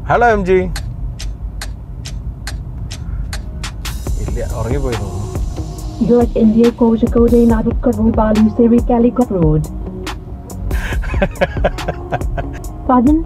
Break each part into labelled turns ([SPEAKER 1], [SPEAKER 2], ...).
[SPEAKER 1] Hello M G ഇല്ല ഉറങ്ങിപ്പോയി തോന്നുന്നു
[SPEAKER 2] Good India Kozhikode Nadukkaru Balu Siri Calicut Road. Pardon?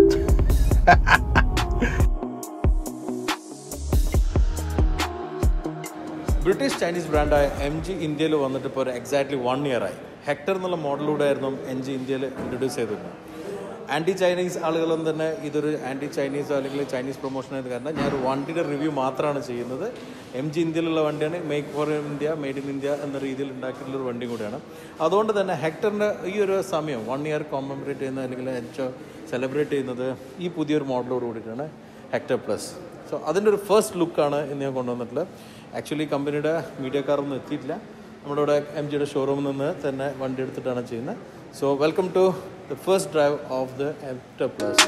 [SPEAKER 1] British Chinese ബ്രാൻഡായ M G ഇന്ത്യയിൽ വന്നിട്ട് ഇപ്പോൾ ഒരു എക്സാക്ട്ലി വൺ ഇയർ ആയി ഹെക്ടർ എന്നുള്ള മോഡലിലൂടെ ആയിരുന്നു എം ജി ഇന്ത്യയിൽ ഇൻട്രൊഡ്യൂസ് ചെയ്തിരുന്നത് ആൻറ്റി ചൈനീസ് ആളുകളും തന്നെ ഇതൊരു ആൻറ്റി ചൈനീസോ അല്ലെങ്കിൽ ചൈനീസ് പ്രൊമോഷൻ ആയത് കാരണം ഞാൻ ഒരു വണ്ടിയുടെ റിവ്യൂ മാത്രമാണ് ചെയ്യുന്നത് എം ജി ഇന്ത്യയിലുള്ള വണ്ടിയാണ് make for India made in India എന്ന രീതിയിൽ ഉണ്ടാക്കിയിട്ടുള്ള ഒരു വണ്ടി കൂടിയാണ് അതുകൊണ്ട് തന്നെ ഹെക്ടറിൻ്റെ ഈ ഒരു സമയം വൺ ഇയർ കോമമറേറ്റ് ചെയ്യുന്ന അല്ലെങ്കിൽ ഏറ്റവും സെലിബ്രേറ്റ് ചെയ്യുന്നത് ഈ പുതിയൊരു മോഡലോട് കൂടിയിട്ടാണ് ഹെക്ടർ പ്ലസ് സോ അതിൻ്റെ ഒരു ഫസ്റ്റ് ലുക്കാണ് ഇന്ന് ഞാൻ കൊണ്ടുവന്നിട്ടുള്ളത് ആക്ച്വലി കമ്പനിയുടെ മീഡിയ കാറൊന്നും എത്തിയിട്ടില്ല നമ്മുടെ ഇവിടെ എം ജിയുടെ ഷോറൂമിൽ നിന്ന് തന്നെ വണ്ടി എടുത്തിട്ടാണ് ചെയ്യുന്നത് so welcome to the first drive of the Hector plus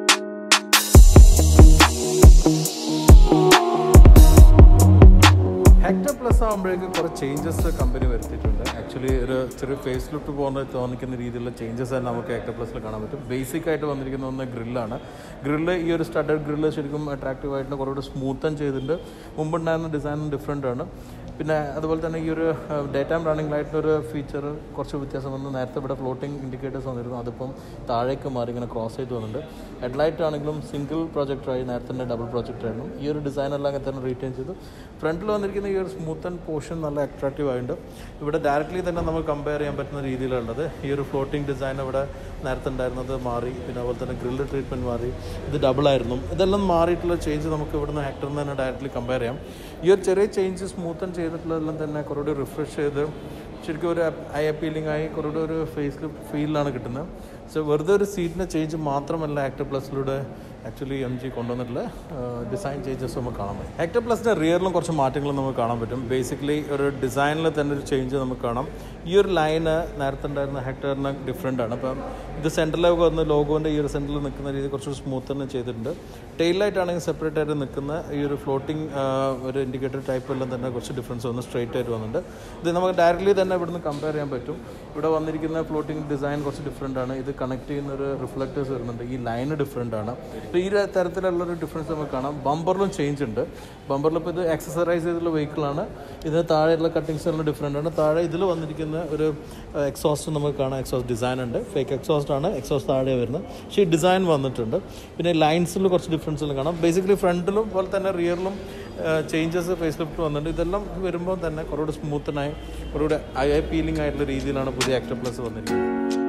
[SPEAKER 1] Hector plus ആകുമ്പോഴേക്കും കുറേ ചേഞ്ചസ് കമ്പനി വരുത്തിയിട്ടുണ്ട് ആക്ച്വലി ഒരു ചെറിയ ഫേസ് ലുക്ക് പോകുന്ന തോന്നിക്കുന്ന രീതിയിലുള്ള ചേഞ്ചസ് തന്നെ നമുക്ക് ഹെക്ടർ പ്ലസിൽ കാണാൻ പറ്റും ബേസിക് ആയിട്ട് വന്നിരിക്കുന്ന ഒന്ന് ഗ്രില്ലാണ് ഗ്രില്ല് ഈ ഒരു സ്റ്റഡഡ് ഗ്രില്ല് ശരിക്കും അട്രാക്റ്റീവ് ആയിട്ട് കുറച്ചുകൂടി സ്മൂത്തൻ ചെയ്തിട്ടുണ്ട് മുമ്പുണ്ടായിരുന്ന ഡിസൈനും ഡിഫറെൻ്റ് ആണ് പിന്നെ അതുപോലെ തന്നെ ഈ ഒരു ഡേ ടൈം റണ്ണിംഗ് ലൈറ്റിനൊരു ഫീച്ചർ കുറച്ച് വ്യത്യാസം വന്നു നേരത്തെ ഇവിടെ ഫ്ലോട്ടിംഗ് ഇൻഡിക്കേറ്റേഴ്സ് വന്നിരുന്നു അതിപ്പം താഴേക്ക് മാറി ഇങ്ങനെ ക്രോസ് ചെയ്ത് വന്നിട്ടുണ്ട് ഹെഡ്ലൈറ്റ് ആണെങ്കിലും സിംഗിൾ പ്രൊജക്ടറായി നേരത്തെ തന്നെ ഡബിൾ പ്രൊജക്ടറായിരുന്നു ഈ ഒരു ഡിസൈൻ എല്ലാം അങ്ങനെ തന്നെ റീറ്റെയിൻ ചെയ്തു ഫ്രണ്ടിൽ വന്നിരിക്കുന്ന ഈ ഒരു സ്മൂത്ത് ആൻഡ് പോർഷൻ നല്ല അട്രാക്റ്റീവ് ആയിട്ടുണ്ട് ഇവിടെ ഡയറക്റ്റ്ലി തന്നെ നമുക്ക് കമ്പയർ ചെയ്യാൻ പറ്റുന്ന രീതിയിലുള്ളത് ഈ ഒരു ഫ്ലോട്ടിംഗ് ഡിസൈൻ ഇവിടെ നേരത്തെ ഉണ്ടായിരുന്നത് മാറി പിന്നെ അതുപോലെ തന്നെ ഗ്രില്ല് ട്രീറ്റ്മെൻറ്റ് മാറി ഇത് ഡബിൾ ആയിരുന്നു ഇതെല്ലാം മാറിയിട്ടുള്ള ചേഞ്ച് നമുക്ക് ഇവിടുന്ന് ഹെക്ടറിൽ നിന്ന് തന്നെ ഡയറക്റ്റ്ലി കമ്പയർ ചെയ്യാം ഈ ഒരു ചെറിയ ചേഞ്ച് സ്മൂത്തൻ ചെയ്തിട്ടുള്ളതെല്ലാം തന്നെ കുറച്ചുകൂടി റിഫ്രഷ് ചെയ്ത് ശരിക്കും ഒരു ഐ അപ്പീലിംഗ് ആയി കുറച്ചുകൂടി ഒരു ഫേസ് ഫീലിലാണ് കിട്ടുന്നത് സോ വെറുതെ ഒരു സീറ്റിൻ്റെ ചേഞ്ച് മാത്രമല്ല ആക്ടർ പ്ലസിലൂടെ ആക്ച്വലി എം ജി കൊണ്ടുവന്നിട്ടുള്ള ഡിസൈൻ ചേഞ്ചസ് നമുക്ക് കാണാൻ പറ്റും ആക്ടർ പ്ലസിൻ്റെ റിയറിലും കുറച്ച് മാറ്റങ്ങൾ നമുക്ക് കാണാൻ പറ്റും ബേസിക്കലി ഒരു ഡിസൈനിൽ തന്നെ ഒരു ചേഞ്ച് നമുക്ക് കാണാം ഈ ഒരു ലൈന് നേരത്തെ ഉണ്ടായിരുന്ന ഹെക്ടറിന് ഡിഫറെൻ്റ് ആണ് അപ്പം ഇത് സെൻറ്ററിലേക്ക് വന്ന് ലോഗോൻ്റെ ഈ ഒരു സെൻറ്ററിൽ നിൽക്കുന്ന രീതി കുറച്ച് സ്മൂത്ത് തന്നെ ചെയ്തിട്ടുണ്ട് ടെയിൽ ലൈറ്റ് ആണെങ്കിൽ സെപ്പറേറ്റ് ആയിട്ട് നിൽക്കുന്ന ഈ ഒരു ഫ്ലോട്ടിംഗ് ഒരു ഇൻഡിക്കേറ്റർ ടൈപ്പ് എല്ലാം തന്നെ കുറച്ച് ഡിഫറൻസ് വന്ന് സ്ട്രൈറ്റ് ആയിട്ട് വന്നിട്ടുണ്ട് ഇത് നമുക്ക് ഡയറക്റ്റ്ലി തന്നെ ഇവിടുന്ന് കമ്പയർ ചെയ്യാൻ പറ്റും ഇവിടെ വന്നിരിക്കുന്ന ഫ്ലോട്ടിംഗ് ഡിസൈൻ കുറച്ച് ഡിഫറെൻ്റ് ആണ് ഇത് കണക്ട് ചെയ്യുന്ന ഒരു റിഫ്ലക്റ്റേഴ്സ് വരുന്നുണ്ട് ഈ ലൈന് ഡിഫറെൻ്റ് ആണ് അപ്പോൾ ഈ ഒരു തരത്തിലുള്ളൊരു ഡിഫറൻസ് നമുക്ക് കാണാം ബമ്പറിലും ചേഞ്ച് ഉണ്ട് ബമ്പറിൽ ഇപ്പോൾ ഇത് എക്സസറൈസ് ചെയ്തിട്ടുള്ള വെഹിക്കിളാണ് ഇതിന് താഴെയുള്ള കട്ടിങ്സ് എല്ലാം ഡിഫറെൻ്റ് ആണ് താഴെ ഇതിൽ വന്നിരിക്കുന്ന ഒരു എക്സോസ്റ്റ് നമുക്ക് കാണാം എക്സോസ്റ്റ് ഡിസൈൻ ഉണ്ട് ഫേക്ക് എക്സോസ്റ്റ് ആണ് എക്സോസ്റ്റ് താഴെ വരുന്നത് പക്ഷേ ഈ ഡിസൈൻ വന്നിട്ടുണ്ട് പിന്നെ ലൈൻസിൽ കുറച്ച് ഡിഫറൻസുകൾ കാണാം ബേസിക്കലി ഫ്രണ്ടിലും പോലെ തന്നെ റിയറിലും ചേഞ്ചസ് ഫേസ് ലിഫ്റ്റ് വന്നിട്ടുണ്ട് ഇതെല്ലാം വരുമ്പോൾ തന്നെ കുറച്ചുകൂടി സ്മൂത്തനായി കുറച്ചുകൂടി ഐ ഐ പീലിംഗ് ആയിട്ടുള്ള രീതിയിലാണ് പുതിയ ആക്ടർ പ്ലസ് വന്നിരിക്കുന്നത്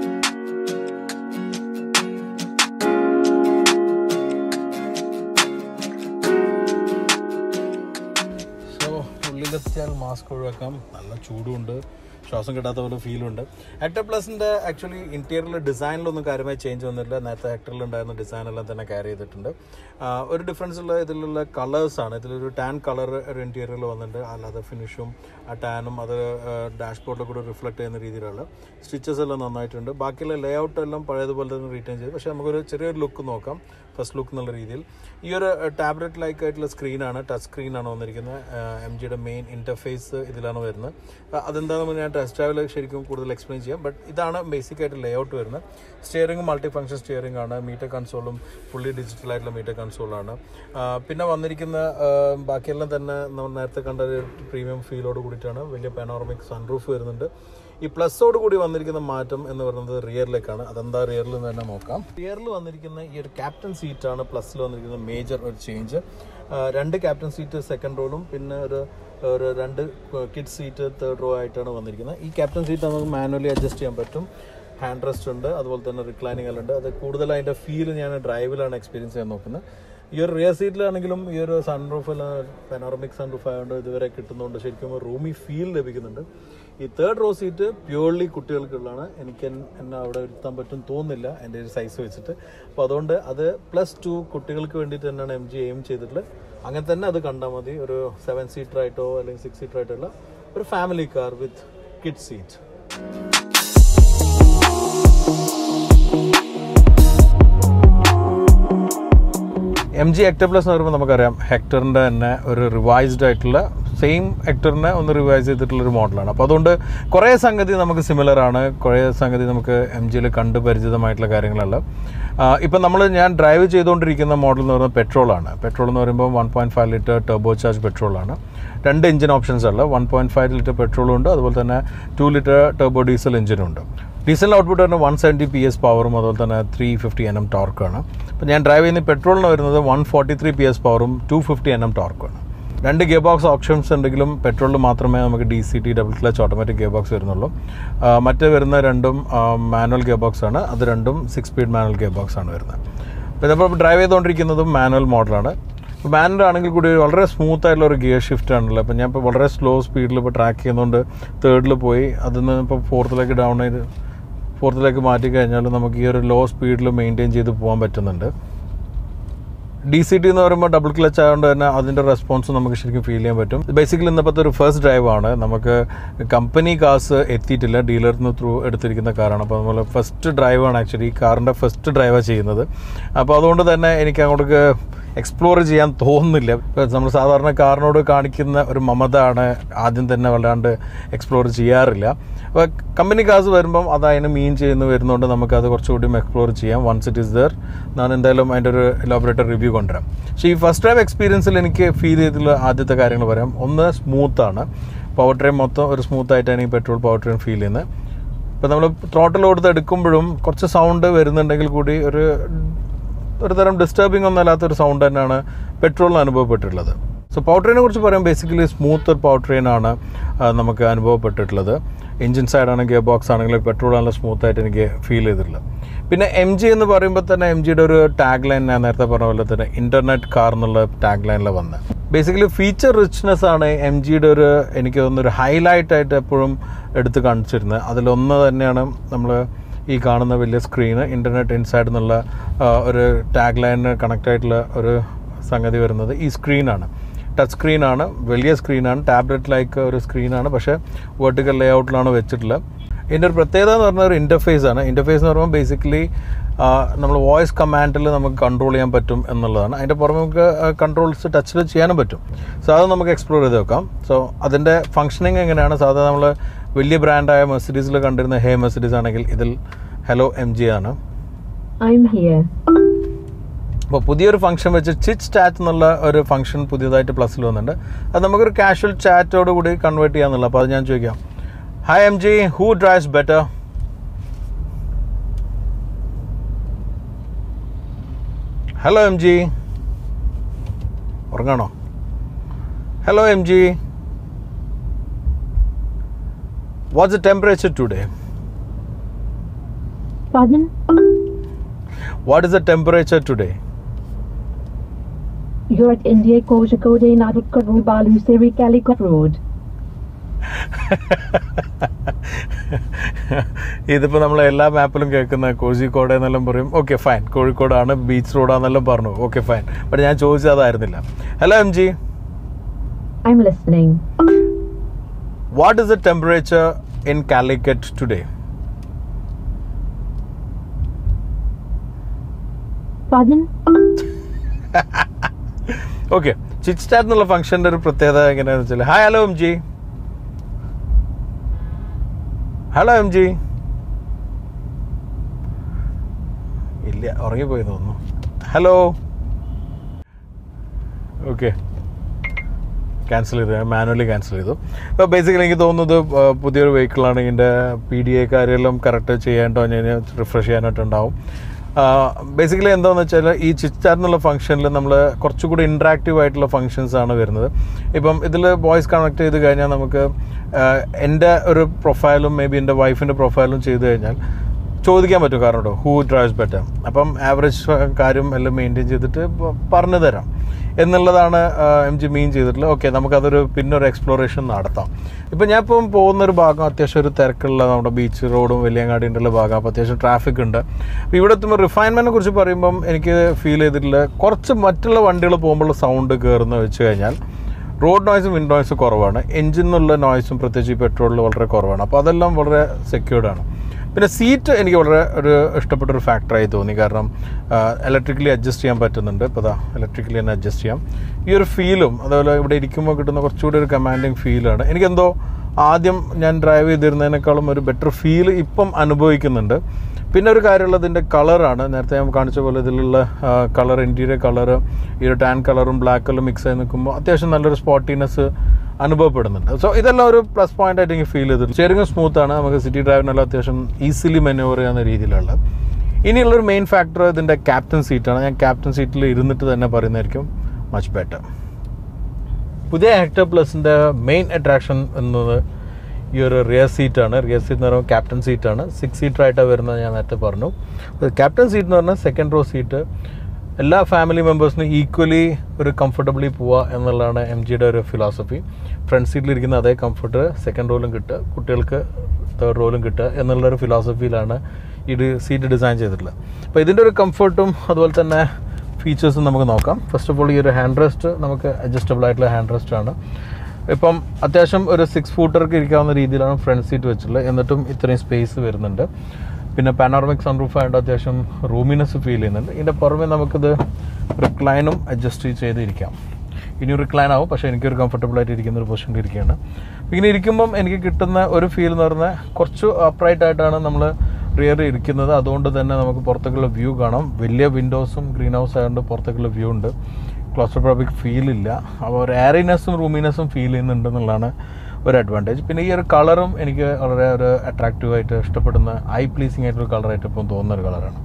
[SPEAKER 1] സോ ഉള്ളിലെത്തിയാൽ മാസ്ക് ഒഴിവാക്കാം നല്ല ചൂടുണ്ട് ശ്വാസം കിട്ടാത്ത പോലെ ഫീലുണ്ട് ഹെക്ടർ പ്ലസിൻ്റെ ആക്ച്വലി ഇൻറ്റീരിയറിൽ ഡിസൈനിലൊന്നും കാര്യമായി ചേഞ്ച് വന്നില്ല നേരത്തെ ഹെക്ടറിൽ ഉണ്ടായിരുന്ന ഡിസൈൻ എല്ലാം തന്നെ ക്യാരി ചെയ്തിട്ടുണ്ട് ആ, ഒരു ഡിഫറൻസ് ഉള്ള ഇതിലുള്ള കളേഴ്സാണ് ഇതിലൊരു ടാൻ കളർ ഒരു ഇൻറ്റീരിയറിൽ വന്നിട്ടുണ്ട് അല്ലാതെ ഫിനിഷും ആ ടാനും അത് ഡാഷ്ബോർഡിൽ കൂടെ റിഫ്ലക്ട് ചെയ്യുന്ന രീതിയിലുള്ള സ്റ്റിച്ചസ് എല്ലാം നന്നായിട്ടുണ്ട് ബാക്കിയുള്ള ലേ ഔട്ട് എല്ലാം പഴയതുപോലെ തന്നെ റീറ്റെയിൻ ചെയ്തു പക്ഷേ നമുക്കൊരു ചെറിയൊരു ലുക്ക് നോക്കാം ഫസ്റ്റ് ലുക്ക് എന്നുള്ള രീതിയിൽ ഈ ഒരു ടാബ്ലറ്റ് ലൈക്ക് ആയിട്ടുള്ള സ്ക്രീനാണ് ടച്ച് സ്ക്രീനാണ് വന്നിരിക്കുന്നത് എം ജിയുടെ മെയിൻ ഇൻ്റർഫേസ് ഇതിലാണ് വരുന്നത് അഹ് അതെന്താണെന്ന് ഞാൻ ടെസ്റ്റ് ഡ്രൈവിൽ ശരിക്കും കൂടുതൽ എക്സ്പ്ലെയിൻ ചെയ്യാം ബട്ട് ഇതാണ് ബേസിക് ആയിട്ട് ലേ ഔട്ട് വരുന്നത് സ്റ്റിയറിംഗ് മൾട്ടി ഫംഗ്ഷൻ സ്റ്റിയറിംഗ് ആണ് മീറ്റർ കൺസോളും ഫുള്ളി ഡിജിറ്റൽ ആയിട്ടുള്ള മീറ്റർ കൺസോളാണ് പിന്നെ വന്നിരിക്കുന്ന ആഹ് ബാക്കിയെല്ലാം തന്നെ നമ്മൾ നേരത്തെ കണ്ട ഒരു പ്രീമിയം ഫീലോട് കൂടിയിട്ടാണ് വലിയ പെനോറമിക് സൺറൂഫ് വരുന്നുണ്ട് ഈ പ്ലസോട് കൂടി വന്നിരിക്കുന്ന മാറ്റം എന്ന് പറയുന്നത് റിയറിലേക്കാണ് അതെന്താ റിയറിൽ നിന്ന് തന്നെ നോക്കാം റിയറിൽ വന്നിരിക്കുന്ന ഈ ഒരു ക്യാപ്റ്റൻ സീറ്റാണ് പ്ലസിൽ വന്നിരിക്കുന്ന മേജർ ഒരു ചേഞ്ച് രണ്ട് ക്യാപ്റ്റൻ സീറ്റ് സെക്കൻഡ് റോളും പിന്നെ ഒരു ഒരു രണ്ട് കിഡ് സീറ്റ് തേർഡ് റോ ആയിട്ടാണ് വന്നിരിക്കുന്നത് ഈ ക്യാപ്റ്റൻ സീറ്റ് നമുക്ക് മാനുവലി അഡ്ജസ്റ്റ് ചെയ്യാൻ പറ്റും ഹാൻഡ് റെസ്റ്റ് ഉണ്ട് അതുപോലെ തന്നെ റിക്ലൈനിങ് എല്ലാം ഉണ്ട് അത് കൂടുതൽ അതിൻ്റെ ഫീൽ ഞാൻ ഡ്രൈവിലാണ് എക്സ്പീരിയൻസ് ചെയ്യാൻ നോക്കുന്നത് ഈ ഒരു റിയർ സീറ്റിലാണെങ്കിലും ഈ ഒരു സൺറൂഫ് എല്ലാം പെനോറമിക് സൺറൂഫ് ആയതുകൊണ്ട് ഇതുവരെ കിട്ടുന്നതുകൊണ്ട് ശരിക്കും റൂമി ഫീൽ ലഭിക്കുന്നുണ്ട് ഈ തേർഡ് റോ സീറ്റ് പ്യൂർലി കുട്ടികൾക്കുള്ളതാണ് എനിക്ക് എൻ- എന്നെ അവിടെ ഇരുത്താൻ പറ്റും തോന്നുന്നില്ല എൻ്റെ ഒരു സൈസ് വെച്ചിട്ട് അപ്പോൾ അതുകൊണ്ട് അത് പ്ലസ് ടു കുട്ടികൾക്ക് വേണ്ടിയിട്ട് തന്നെയാണ് എം ജി എയിം ചെയ്തിട്ടുള്ളത് അങ്ങനെ തന്നെ അത് കണ്ടാൽ മതി ഒരു സെവൻ സീറ്റർ ആയിട്ടോ അല്ലെങ്കിൽ സിക്സ് സീറ്റർ ആയിട്ടുള്ള ഒരു family car with kid seat M G Hector plus എന്ന് പറയുമ്പോൾ നമുക്കറിയാം ഹെക്ടറിൻ്റെ തന്നെ ഒരു റിവൈസ്ഡ് ആയിട്ടുള്ള സെയിം എക്ടറിനെ ഒന്ന് റിവൈസ് ചെയ്തിട്ടുള്ളൊരു മോഡലാണ് അപ്പോൾ അതുകൊണ്ട് കുറേ സംഗതി നമുക്ക് സിമിലർ ആണ് കുറേ സംഗതി നമുക്ക് എം ജിയിൽ കണ്ട് പരിചിതമായിട്ടുള്ള കാര്യങ്ങളല്ല ഇപ്പം നമ്മൾ ഞാൻ ഡ്രൈവ് ചെയ്തുകൊണ്ടിരിക്കുന്ന മോഡൽ എന്ന് പറയുന്നത് പെട്രോളാണ് പെട്രോൾ എന്ന് പറയുമ്പോൾ one point five litre turbo charge പെട്രോളാണ് രണ്ട് എഞ്ചിൻ ഓപ്ഷൻസ് ഉള്ള വൺ പോയിൻറ്റ് ഫൈവ് ലിറ്റർ പെട്രോളും ഉണ്ട് അതുപോലെ തന്നെ ടു ലിറ്റർ ടർബോ ഡീസൽ എഞ്ചിനും ഉണ്ട് ഡീസലിൻ്റെ ഔട്ട്പുട്ട് വരുന്നത് വൺ സെവൻറ്റി പി എസ് പവറും അതുപോലെ തന്നെ ത്രീ ഫിഫ്റ്റി എൻ എം ടോർക്കാണ് അപ്പോൾ ഞാൻ ഡ്രൈവ് ചെയ്യുന്ന പെട്രോളിന് വരുന്നത് one forty three P S പവറും ടു ഫിഫ്റ്റി എൻ എം ടോർക്കുമാണ് രണ്ട് ഗിയർ ബോക്സ് ഓപ്ഷൻസ് ഉണ്ടെങ്കിലും പെട്രോളിൽ മാത്രമേ നമുക്ക് D C T double clutch automatic gear box വരുന്നുള്ളൂ ആ, മറ്റ് വരുന്ന രണ്ടും മാനുവൽ ഗിയർ ബോക്സ് ആണ് അത് രണ്ടും six speed manual gear box ആണ് വരുന്നത് അപ്പോൾ ഇതിപ്പോൾ ഡ്രൈവ് ചെയ്തുകൊണ്ടിരിക്കുന്നതും മാനുവൽ മോഡലാണ് ഇപ്പോൾ മാനുവൽ ആണെങ്കിൽ കൂടി വളരെ സ്മൂത്ത് ആയിട്ടുള്ള ഒരു ഗിയർ ഷിഫ്റ്റ് ആണല്ലോ അപ്പോൾ ഞാൻ ഇപ്പോൾ വളരെ സ്ലോ സ്പീഡിൽ ഇപ്പോൾ ട്രാക്ക് ചെയ്യുന്നതുകൊണ്ട് തേർഡിൽ പോയി അതിൽ നിന്ന് ഇപ്പോൾ ഫോർത്തിലേക്ക് ഡൗൺ ചെയ്ത് ഫോർത്തിലേക്ക് മാറ്റി കഴിഞ്ഞാൽ നമുക്ക് ഈ ഒരു ലോ സ്പീഡിൽ മെയിൻറ്റെയിൻ ചെയ്ത് പോകാൻ പറ്റുന്നുണ്ട് ഡി സി ടി എന്ന് പറയുമ്പോൾ ഡബിൾ ക്ലച്ച് ആയതുകൊണ്ട് തന്നെ അതിൻ്റെ റെസ്പോൺസ് നമുക്ക് ശരിക്കും ഫീൽ ചെയ്യാൻ പറ്റും ബേസിക്കലി ഇന്നപ്പോഴത്തെ ഒരു ഫസ്റ്റ് ഡ്രൈവ് ആണ് നമുക്ക് കമ്പനി കാസ് എത്തിയിട്ടില്ല ഡീലറിൽ നിന്ന് ത്രൂ എടുത്തിരിക്കുന്ന കാറാണ് അപ്പോൾ നമ്മൾ ഫസ്റ്റ് ഡ്രൈവാണ് ആക്ച്വലി ഈ കാറിൻ്റെ ഫസ്റ്റ് ഡ്രൈവാണ് ചെയ്യുന്നത് അപ്പോൾ അതുകൊണ്ട് തന്നെ എനിക്ക് അങ്ങോട്ട് എക്സ്പ്ലോർ ചെയ്യാൻ തോന്നുന്നില്ല ഇപ്പോൾ നമ്മൾ സാധാരണ കാറിനോട് കാണിക്കുന്ന ഒരു മമത ആണ് ആദ്യം തന്നെ വല്ലാണ്ട് എക്സ്പ്ലോർ ചെയ്യാറില്ല അപ്പോൾ കമ്പനി കാസ് വരുമ്പം അത് അതിന് മീൻ ചെയ്യുന്നു വരുന്നതുകൊണ്ട് നമുക്കത് കുറച്ചുകൂടി എക്സ്പ്ലോർ ചെയ്യാം വൺസ് ഇറ്റ് ഇസ് ദർ ഞാൻ എന്തായാലും അതിൻ്റെ ഒരു എലോബറേറ്റർ റിവ്യൂ കൊണ്ടുവരാം പക്ഷേ ഈ ഫസ്റ്റ് ഡ്രൈവ് എക്സ്പീരിയൻസിൽ എനിക്ക് ഫീൽ ചെയ്തിട്ടുള്ള ആദ്യത്തെ കാര്യങ്ങൾ പറയാം ഒന്ന് സ്മൂത്താണ് പവർ ട്രെയിൻ മൊത്തം ഒരു സ്മൂത്ത് ആയിട്ടാണ് ഈ പെട്രോൾ പവർ ട്രെയിൻ ഫീൽ ചെയ്യുന്നത് ഇപ്പോൾ നമ്മൾ ത്രോട്ടിൽ കൊടുത്ത് എടുക്കുമ്പോഴും കുറച്ച് സൗണ്ട് വരുന്നുണ്ടെങ്കിൽ കൂടി ഒരു ഒരു തരം ഡിസ്റ്റർബിംഗ് ഒന്നും അല്ലാത്തൊരു സൗണ്ട് തന്നെയാണ് പെട്രോളിന് അനുഭവപ്പെട്ടിട്ടുള്ളത് സോ പവർ ട്രെയിനെ കുറിച്ച് പറയാം ബേസിക്കലി സ്മൂത്ത് ഒരു പവർ ട്രെയിനാണ് നമുക്ക് അനുഭവപ്പെട്ടിട്ടുള്ളത് എഞ്ചിൻ സൈഡാണ് ഗിയർ ബോക്സ് ആണെങ്കിലും പെട്രോൾ നല്ല സ്മൂത്ത് ആയിട്ട് എനിക്ക് ഫീൽ ചെയ്തിട്ടുള്ളത് പിന്നെ എം ജി എന്ന് പറയുമ്പോൾ തന്നെ എം ജിയുടെ ഒരു ടാഗ് ലൈൻ ഞാൻ നേരത്തെ പറഞ്ഞ പോലെ തന്നെ ഇൻ്റർനെറ്റ് കാർ എന്നുള്ള ടാഗ് ലൈനിൽ വന്നത് ബേസിക്കലി ഫീച്ചർ റിച്ച്നെസ് ആണ് എം ജിയുടെ ഒരു എനിക്ക് തോന്നുന്നു ഒരു ഹൈലൈറ്റ് ആയിട്ട് എപ്പോഴും എടുത്ത് കാണിച്ചിരുന്നത് അതിലൊന്ന് തന്നെയാണ് നമ്മൾ ഈ കാണുന്ന വലിയ സ്ക്രീന് ഇൻ്റർനെറ്റ് ഇൻസൈഡ് എന്നുള്ള ആ, ഒരു ടാഗ് ലൈനിന് കണക്റ്റ് ആയിട്ടുള്ള ഒരു സംഗതി വരുന്നത് ഈ സ്ക്രീനാണ് ടച്ച് സ്ക്രീനാണ് വലിയ സ്ക്രീനാണ് ടാബ്ലറ്റ് ലൈക്ക് ഒരു സ്ക്രീനാണ് പക്ഷേ വെർട്ടിക്കൽ ലേ ഔട്ടിലാണ് വെച്ചിട്ടുള്ളത് ഇതിൻ്റെ ഒരു പ്രത്യേകത എന്ന് പറഞ്ഞാൽ ഒരു ഇൻ്റർഫേസ് ആണ് ഇൻ്റർഫേസ് എന്ന് പറയുമ്പോൾ ബേസിക്കലി നമ്മൾ വോയിസ് കമാൻഡിൽ നമുക്ക് കൺട്രോൾ ചെയ്യാൻ പറ്റും എന്നുള്ളതാണ് അതിൻ്റെ പുറമെ നമുക്ക് കൺട്രോൾസ് ടച്ചിൽ ചെയ്യാനും പറ്റും സോ അത് നമുക്ക് എക്സ്പ്ലോർ ചെയ്ത് നോക്കാം സോ അതിൻ്റെ ഫങ്ഷനിങ് എങ്ങനെയാണ് സാധാരണ നമ്മൾ വലിയ ബ്രാൻഡായ മെസ്സിഡീസിൽ കണ്ടിരുന്ന ഹേ മെസ്സിഡീസ് ആണെങ്കിൽ ഇതിൽ ഹലോ എം ജി ആണ്
[SPEAKER 2] I'm here.
[SPEAKER 1] അപ്പോൾ പുതിയൊരു ഫംഗ്ഷൻ വെച്ച് ചിറ്റ് ചാറ്റ് എന്നുള്ള ഒരു ഫംഗ്ഷൻ പുതിയതായിട്ട് പ്ലസ്സിൽ വന്നിട്ടുണ്ട് അത് നമുക്കൊരു കാഷ്വൽ ചാറ്റോട് കൂടി കൺവേർട്ട് ചെയ്യാന്നുള്ളത് അപ്പോൾ അത് ഞാൻ ചോദിക്കാം hi M G who drives better hello M G ഉറങ്ങാണോ hello M G what's the temperature today
[SPEAKER 2] Pardon?
[SPEAKER 1] What is the temperature today
[SPEAKER 2] You're at India Kozhikode Nadutkaru Balu Siri Calicut Road.
[SPEAKER 1] ഇതിപ്പോൾ നമ്മൾ എല്ലാ മാപ്പിലും കേൾക്കുന്ന കോഴിക്കോട് എന്നെല്ലാം പറയും okay fine കോഴിക്കോടാണ് beach റോഡാന്നെല്ലാം പറഞ്ഞു ഓക്കെ ഫൈൻ ബട്ട് ഞാൻ ചോദിച്ചത് അതായിരുന്നില്ല hello M G
[SPEAKER 2] I'm listening.
[SPEAKER 1] What is the temperature in Calicut today
[SPEAKER 2] Pardon?
[SPEAKER 1] Okay ചിറ്റ് സ്റ്റാറ്റ് എന്നുള്ള ഫംഗ്ഷൻ്റെ ഒരു പ്രത്യേകത എങ്ങനെയാണെന്ന് വെച്ചാൽ hi hello M G hello M G ഇല്ല ഉറങ്ങിപ്പോയി തോന്നുന്നു ഹലോ ഓക്കെ ക്യാൻസൽ ചെയ്തു മാനുവലി ക്യാൻസൽ ചെയ്തു അപ്പോൾ ബേസിക്കലി എനിക്ക് തോന്നുന്നത് ആ, പുതിയൊരു വെഹിക്കിളാണ് ഇതിൻ്റെ പി ഡി എ കാര്യമെല്ലാം കറക്റ്റ് ചെയ്യേണ്ടോ ഞാൻ റിഫ്രഷ് ചെയ്യാനായിട്ടുണ്ടാവും ബേസിക്കലി എന്താണെന്ന് വെച്ചാൽ ഈ ചിറ്റാറ്റ് എന്നുള്ള ഫംഗ്ഷനിൽ നമ്മൾ കുറച്ചുകൂടി ഇൻട്രാക്റ്റീവ് ആയിട്ടുള്ള ഫങ്ഷൻസ് ആണ് വരുന്നത് ഇപ്പം ഇതിൽ വോയിസ് കണക്ട് ചെയ്ത് കഴിഞ്ഞാൽ നമുക്ക് ആ, എൻ്റെ ഒരു പ്രൊഫൈലും മേ ബി എൻ്റെ വൈഫിൻ്റെ പ്രൊഫൈലും ചെയ്ത് കഴിഞ്ഞാൽ ചോദിക്കാൻ പറ്റും കാരണം കേട്ടോ ഹൂ ഡ്രൈവ്സ് ബെറ്റർ അപ്പം ആവറേജ് കാര്യം എല്ലാം മെയിൻറ്റെയിൻ ചെയ്തിട്ട് പ- പറഞ്ഞു തരാം എന്നുള്ളതാണ് എം ജി മീൻ ചെയ്തിട്ടുള്ളത് ഓക്കെ നമുക്കതൊരു പിന്നെ ഒരു എക്സ്പ്ലോറേഷൻ നടത്താം ഇപ്പം ഞാൻ ഇപ്പം പോകുന്നൊരു ഭാഗം അത്യാവശ്യം ഒരു തിരക്കുള്ള നമ്മുടെ ബീച്ച് റോഡും വലിയങ്ങാടിൻ്റെ ഉള്ള ഭാഗം അപ്പോൾ അത്യാവശ്യം ട്രാഫിക് ഉണ്ട് അപ്പോൾ ഇവിടെ എത്തുമ്പോൾ റിഫൈൻമെൻറ്റിനെ കുറിച്ച് പറയുമ്പം എനിക്ക് ഫീൽ ചെയ്തിട്ടുള്ള കുറച്ച് മറ്റുള്ള വണ്ടികൾ പോകുമ്പോൾ സൗണ്ട് കയറുന്ന വെച്ച് കഴിഞ്ഞാൽ റോഡ് നോയ്സും വിൻഡ് നോയ്സും കുറവാണ് എഞ്ചിനുള്ള നോയ്സും പ്രത്യേകിച്ച് ഈ പെട്രോളിൽ വളരെ കുറവാണ് അപ്പോൾ അതെല്ലാം വളരെ സെക്യൂർഡ് ആണ് പിന്നെ സീറ്റ് എനിക്ക് വളരെ ഒരു ഇഷ്ടപ്പെട്ട ഒരു ഫാക്ടറായി തോന്നി കാരണം ഇലക്ട്രിക്കലി അഡ്ജസ്റ്റ് ചെയ്യാൻ പറ്റുന്നുണ്ട് ഇപ്പോൾ അതാ ഇലക്ട്രിക്കലി തന്നെ അഡ്ജസ്റ്റ് ചെയ്യാം ഈ ഒരു ഫീലും അതുപോലെ ഇവിടെ ഇരിക്കുമ്പോൾ കിട്ടുന്ന കുറച്ചുകൂടി ഒരു കമാൻഡിങ് ഫീലാണ് എനിക്കെന്തോ ആദ്യം ഞാൻ ഡ്രൈവ് ചെയ്തിരുന്നതിനേക്കാളും ഒരു ബെറ്റർ ഫീൽ ഇപ്പം അനുഭവിക്കുന്നുണ്ട് പിന്നെ ഒരു കാര്യമുള്ളത് ഇതിൻ്റെ കളറാണ് നേരത്തെ ഞാൻ കാണിച്ച പോലെ ഇതിലുള്ള കളർ ഇൻറ്റീരിയർ കളർ ഈ ഒരു ടാൻ കളറും ബ്ലാക്ക് കളറും മിക്സ് ആയി നിൽക്കുമ്പോൾ അത്യാവശ്യം നല്ലൊരു സ്പോട്ടിനെസ് അനുഭവപ്പെടുന്നുണ്ട് സോ ഇതെല്ലാം ഒരു പ്ലസ് പോയിന്റ് ആയിട്ട് എനിക്ക് ഫീൽ ചെയ്തിട്ടുണ്ട് സ്റ്റിയറിംഗ് സ്മൂത്ത് ആണ് നമുക്ക് സിറ്റി ഡ്രൈവിനെല്ലാം അത്യാവശ്യം ഈസിലി മെനോവർ ചെയ്യുന്ന രീതിയിലുള്ള ഇനിയുള്ളൊരു മെയിൻ ഫാക്ടർ ഇതിൻ്റെ ക്യാപ്റ്റൻ സീറ്റാണ് ഞാൻ ക്യാപ്റ്റൻ സീറ്റിൽ ഇരുന്നിട്ട് തന്നെ പറയുന്നതായിരിക്കും മച്ച് ബെറ്റർ പുതിയ ഹെക്ടർ പ്ലസിൻ്റെ മെയിൻ അട്രാക്ഷൻ എന്നത് ഈ ഒരു റിയർ സീറ്റാണ് റിയർ സീറ്റ് എന്ന് പറയുമ്പോൾ ക്യാപ്റ്റൻ സീറ്റാണ് സിക്സ് സീറ്റർ ആയിട്ടാണ് വരുന്നത് ഞാൻ നേരത്തെ പറഞ്ഞു ക്യാപ്റ്റൻ സീറ്റ് എന്ന് പറഞ്ഞാൽ സെക്കൻഡ് റോ സീറ്റ് എല്ലാ ഫാമിലി മെമ്പേഴ്സിനും ഈക്വലി ഒരു കംഫർട്ടബിളി പോവുക എന്നുള്ളതാണ് എം ജിയുടെ ഒരു ഫിലോസഫി ഫ്രണ്ട് സീറ്റിലിരിക്കുന്ന അതേ കംഫർട്ട് സെക്കൻഡ് റോയിലും കിട്ടുക കുട്ടികൾക്ക് തേർഡ് റോയിലും കിട്ടുക എന്നുള്ളൊരു ഫിലോസഫിയിലാണ് ഇത് സീറ്റ് ഡിസൈൻ ചെയ്തിട്ടുള്ളത് അപ്പോൾ ഇതിൻ്റെ ഒരു കംഫർട്ടും അതുപോലെ തന്നെ ഫീച്ചേഴ്സും നമുക്ക് നോക്കാം ഫസ്റ്റ് ഓഫ് ഓൾ ഈ ഒരു ഹാൻഡ് റെസ്റ്റ് നമുക്ക് അഡ്ജസ്റ്റബിൾ ആയിട്ടുള്ള ഹാൻഡ് റെസ്റ്റ് ആണ് ഇപ്പം അത്യാവശ്യം ഒരു സിക്സ് ഫൂട്ടർക്ക് ഇരിക്കാവുന്ന രീതിയിലാണ് ഫ്രണ്ട് സീറ്റ് വെച്ചിട്ടുള്ളത് എന്നിട്ടും ഇത്രയും സ്പേസ് വരുന്നുണ്ട് പിന്നെ പാനോറമിക് സൺറൂഫ് ആയതുകൊണ്ട് അത്യാവശ്യം റൂമിനെസ് ഫീൽ ചെയ്യുന്നുണ്ട് ഇതിൻ്റെ പുറമെ നമുക്കിത് റിക്ലൈനും അഡ്ജസ്റ്റ് ചെയ്തിരിക്കാം ഇനി റിക്ലൈൻ ആവും പക്ഷേ എനിക്കൊരു കംഫർട്ടബിൾ ആയിട്ട് ഇരിക്കുന്ന ഒരു പൊസിഷനിൽ ഇരിക്കുകയാണ് ഇങ്ങനെ ഇരിക്കുമ്പം എനിക്ക് കിട്ടുന്ന ഒരു ഫീൽ എന്ന് പറഞ്ഞാൽ കുറച്ച് അപ്രൈറ്റ് ആയിട്ടാണ് നമ്മൾ റിയർ ഇരിക്കുന്നത് അതുകൊണ്ട് തന്നെ നമുക്ക് പുറത്തേക്കുള്ള വ്യൂ കാണാം വലിയ വിൻഡോസും ഗ്രീൻ ഹൗസ് ആയതുകൊണ്ട് പുറത്തേക്കുള്ള വ്യൂ ഉണ്ട് ക്ലോസ്ട്രോപ്രോബിക് ഫീൽ ഇല്ല അപ്പോൾ ഒരു എയറിനെസ്സും റൂമിനെസ്സും ഫീൽ ചെയ്യുന്നുണ്ട് എന്നുള്ളതാണ് ഒരു അഡ്വാൻറ്റേജ് പിന്നെ ഈ ഒരു കളറും എനിക്ക് വളരെ ഒരു അട്രാക്റ്റീവ് ആയിട്ട് ഇഷ്ടപ്പെടുന്ന ഐ പ്ലീസിങ് ആയിട്ടൊരു കളറായിട്ട് ഇപ്പം തോന്നുന്ന ഒരു കളറാണ്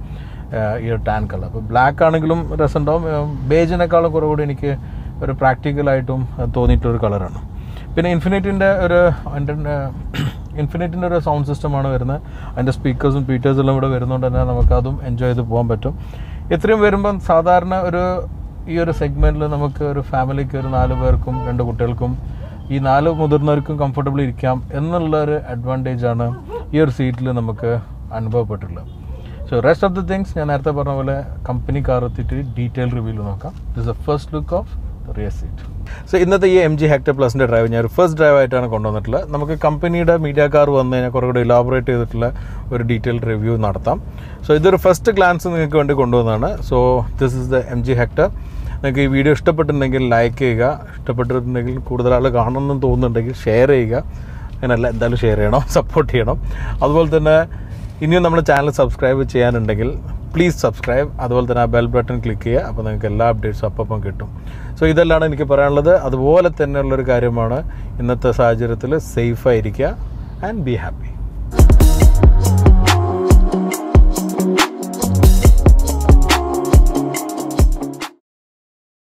[SPEAKER 1] ഈ ഒരു ടാൻ കളർ അപ്പോൾ ബ്ലാക്ക് ആണെങ്കിലും രസമുണ്ടാവും ബേജിനേക്കാളും കുറേ കൂടി എനിക്ക് ഒരു പ്രാക്ടിക്കലായിട്ടും തോന്നിയിട്ടൊരു കളറാണ് പിന്നെ ഇൻഫിനിറ്റിൻ്റെ ഒരു ഇൻഫിനിറ്റിൻ്റെ ഒരു സൗണ്ട് സിസ്റ്റമാണ് വരുന്നത് അതിൻ്റെ സ്പീക്കേഴ്സും പീറ്റേഴ്സും എല്ലാം ഇവിടെ വരുന്നതുകൊണ്ട് തന്നെ നമുക്കതും എൻജോയ് ചെയ്ത് പോകാൻ പറ്റും ഇത്രയും വരുമ്പം സാധാരണ ഒരു ഈ ഒരു സെഗ്മെൻറ്റിൽ നമുക്ക് ഒരു ഫാമിലിക്ക് ഒരു നാല് പേർക്കും രണ്ട് കുട്ടികൾക്കും ഈ നാല് മുതിർന്നവർക്കും കംഫർട്ടബിൾ ഇരിക്കാം എന്നുള്ള ഒരു അഡ്വാൻറ്റേജ് ആണ് ഈ ഒരു സീറ്റിൽ നമുക്ക് അനുഭവപ്പെട്ടിട്ടുള്ളത് so rest of the things ഞാൻ നേരത്തെ പറഞ്ഞ പോലെ കമ്പനി കാർ എത്തിയിട്ട് ഡീറ്റെയിൽ റിവ്യൂവിൽ നോക്കാം this the first look of rear seat so ഇന്നത്തെ ഈ എം ജി ഹെക്ടർ പ്ലസിൻ്റെ ഡ്രൈവ് ഞാൻ ഒരു ഫസ്റ്റ് ഡ്രൈവ് ആയിട്ടാണ് കൊണ്ടുവന്നിട്ടുള്ളത് നമുക്ക് കമ്പനിയുടെ മീഡിയ കാർ വന്നു കഴിഞ്ഞാൽ കുറേ കൂടി ഇലാബറേറ്റ് ചെയ്തിട്ടുള്ള ഒരു ഡീറ്റെയിൽ റിവ്യൂ നടത്താം സോ ഇതൊരു ഫസ്റ്റ് ഗ്ലാൻസ് നിങ്ങൾക്ക് വേണ്ടി കൊണ്ടുവന്നതാണ് so this is the M G Hector നിങ്ങൾക്ക് ഈ വീഡിയോ ഇഷ്ടപ്പെട്ടിട്ടുണ്ടെങ്കിൽ ലൈക്ക് ചെയ്യുക ഇഷ്ടപ്പെട്ടിട്ടുണ്ടെങ്കിൽ കൂടുതൽ ആൾ കാണണമെന്ന് തോന്നുന്നുണ്ടെങ്കിൽ ഷെയർ ചെയ്യുക അങ്ങനെയല്ല എന്തായാലും ഷെയർ ചെയ്യണം സപ്പോർട്ട് ചെയ്യണം അതുപോലെ തന്നെ ഇനിയും നമ്മുടെ ചാനൽ സബ്സ്ക്രൈബ് ചെയ്യാനുണ്ടെങ്കിൽ പ്ലീസ് സബ്സ്ക്രൈബ് അതുപോലെ തന്നെ ആ ബെൽ ബട്ടൺ ക്ലിക്ക് ചെയ്യുക അപ്പോൾ നിങ്ങൾക്ക് എല്ലാ അപ്ഡേറ്റ്സും അപ്പം കിട്ടും സോ ഇതെല്ലാം എനിക്ക് പറയാനുള്ളത് അതുപോലെ തന്നെയുള്ളൊരു കാര്യമാണ് ഇന്നത്തെ സാഹചര്യത്തിൽ സേഫായിരിക്കുക ആൻഡ് ബി ഹാപ്പി